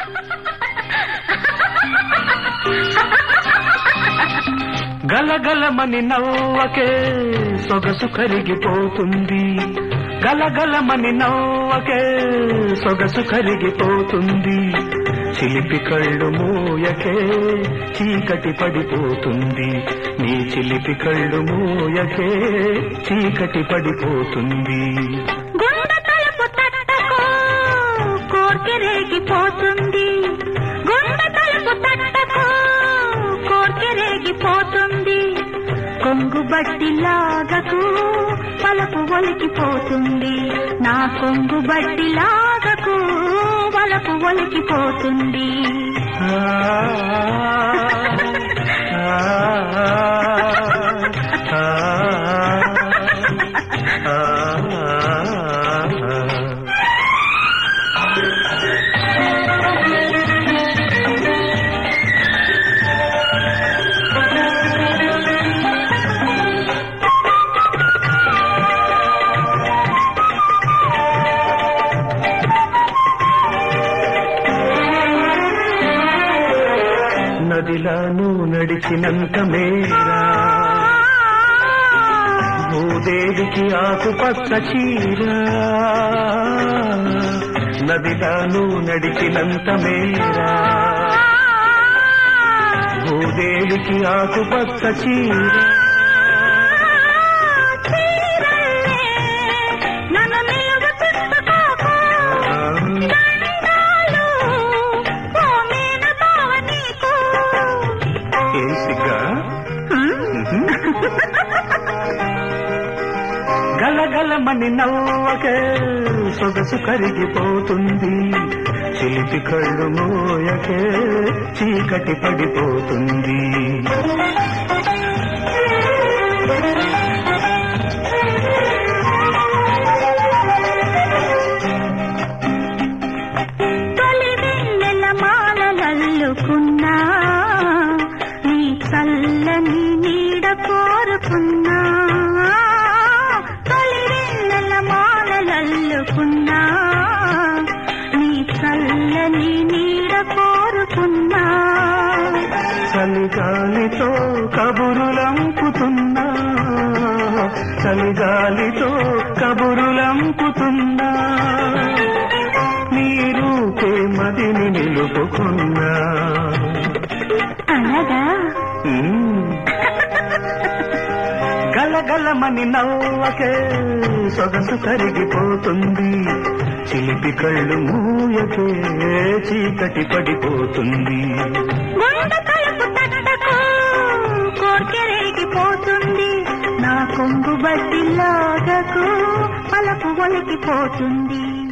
గలగలమని నవ్వకే సొగసు కరిగిపోతుంది గలగలమని నవ్వకే సొగసు కరిగిపోతుంది చిలిపి కళ్ళు మూయకే చీకటి పడిపోతుంది నీ చిలిపి కళ్ళు మూయకే చీకటి పడిపోతుంది గుండె తలుపు తట్టకు కోర్కె రేగిపోతుంది గుండె తలుపు తట్టకు కోర్కె రేగిపోతుంది కొంగు బట్టి లాగకు పలపు ఒలికిపోతుంది నా కొంగు బట్టి లాగకు వలపు ఒలికిపోతుంది ఆ, ఆ, ఆ, ఆ, ఆ. నదిలాను నడిచినంత మేరా భూదేవికి ఆకుపచ్చ చీర నదిలాను నడిచినంత మేరా భూదేవికి ఆకుపచ్చ చీర నన్ను నిలువ తిప్పుకోకు దండాలు ఓ మీన బావ నీకు ఏం సిగ్గా గలగలమని నవ్వకే సొగసు కరిగిపోతుంది చిలిపి కళ్ళు మోయకే చీకటి పడిపోతుంది తొలి వెన్నెల మాలలల్లుకున్నా నీ చల్లని నీడ కోరుకున్నా తొలి వెన్నెల మాలలల్లుకున్నా నీ చల్లని నీడ కోరుకున్నా చలిగాలితో కబురులంపుతున్నా చలిగాలితో కబురులంపుతున్నా నీరూపే మదిని నిలుపుకున్నా అనగా ఉమ్. గలగలమని నవ్వకే సొగసు కరిగిపోతుంది చిలిపి కళ్ళు మూయకే చీకటి పడిపోతుంది గుండె తలుపు తట్టకు కోర్కె రేగిపోతుంది నా కొంగు బట్టి లాగకు పలపు ఒలికిపోతుంది